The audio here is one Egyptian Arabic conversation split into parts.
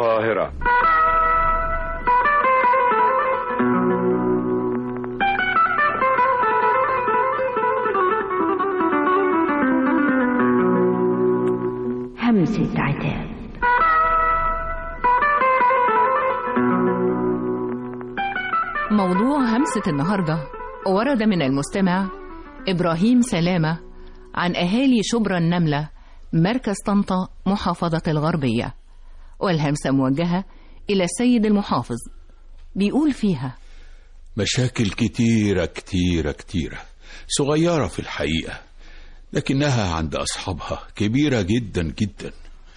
القاهرة همسة عتاب موضوع همسة النهاردة ورد من المستمع إبراهيم سلامة عن أهالي شبرا النملة مركز طنطا محافظة الغربية والهمسة موجهة إلى السيد المحافظ بيقول فيها مشاكل كتيرة كتيرة كتيرة صغيرة في الحقيقة لكنها عند أصحابها كبيرة جدا جدا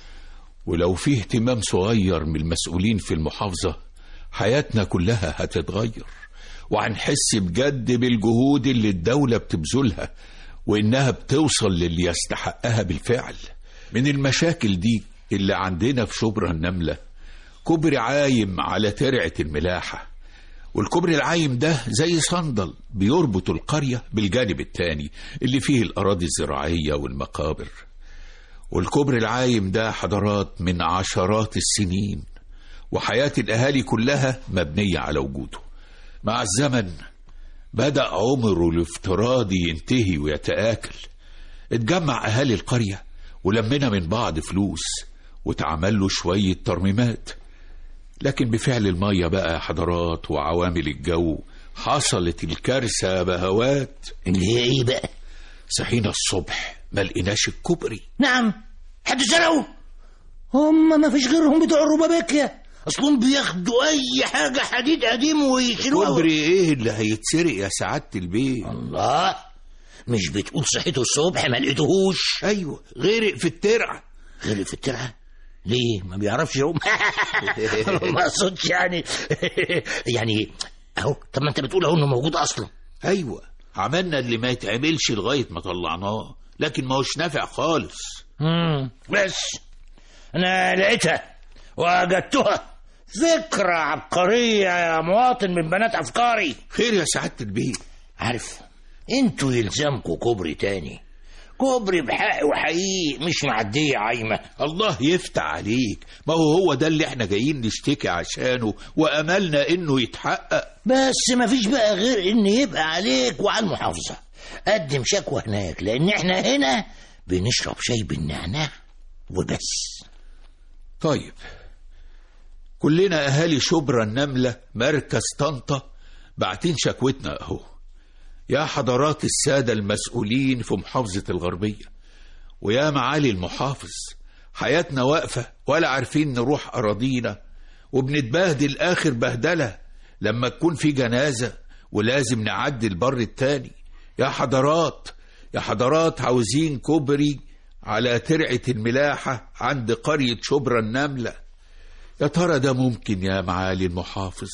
ولو في اهتمام صغير من المسؤولين في المحافظة حياتنا كلها هتتغير وهنحس بجد بالجهود اللي الدولة بتبذلها وإنها بتوصل للي يستحقها بالفعل من المشاكل دي اللي عندنا في شبرا النملة كوبري عايم على ترعة الملاحة والكوبري العايم ده زي صندل بيربط القرية بالجانب التاني اللي فيه الأراضي الزراعية والمقابر والكوبري العايم ده حضارات من عشرات السنين وحياة الأهالي كلها مبنية على وجوده مع الزمن بدأ عمره الافتراضي ينتهي ويتآكل اتجمع أهالي القرية ولمنا من بعض فلوس واتعمل له شوية ترميمات لكن بفعل المية بقى حضارات وعوامل الجو حصلت الكارثة بهوات اللي هي ايه بقى صحينا الصبح ما لقيناش الكوبري نعم حد سرقوا هم ما فيش غيرهم بتوع الربابيكيا اصلهم بياخدوا اي حاجه حديد قديم ويشيلوها كوبري ايه اللي هيتسرق يا سعادة البيت الله مش بتقول صحيته الصبح ما لقيتهوش ايوه غرق في الترعة غير في الترعه ليه ما بيعرفش يقوم ما اقصدش يعني يعني اهو طب ما انت بتقول اهو انه موجود اصلا ايوه عملنا اللي ما يتعملش لغاية ما طلعناه لكن ما هوش نافع خالص امم بس انا لقيتها وجدتها فكرة عبقرية يا مواطن من بنات أفكاري خير يا سعادة البيت عارف انتوا يلزمكوا كوبري تاني كوبري بحق وحقيقي مش معدية عايمة الله يفتح عليك ما هو هو ده اللي احنا جايين نشتكي عشانه واملنا انه يتحقق بس مفيش بقى غير ان يبقى عليك وعلى المحافظة قدم شكوى هناك لان احنا هنا بنشرب شاي بالنعناع وبس طيب كلنا اهالي شبرا النملة مركز طنطا باعتين شكوتنا اهو يا حضرات السادة المسؤولين في محافظة الغربية ويا معالي المحافظ حياتنا واقفة ولا عارفين نروح أراضينا وبنتبهدل آخر بهدلة لما تكون في جنازة ولازم نعدي البر التاني يا حضرات يا حضرات عاوزين كوبري على ترعة الملاحة عند قرية شبرا النملة يا ترى ده ممكن يا معالي المحافظ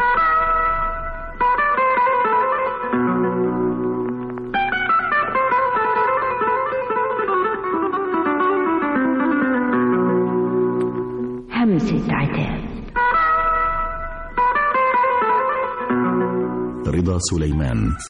همسة عتاب رضا سليمان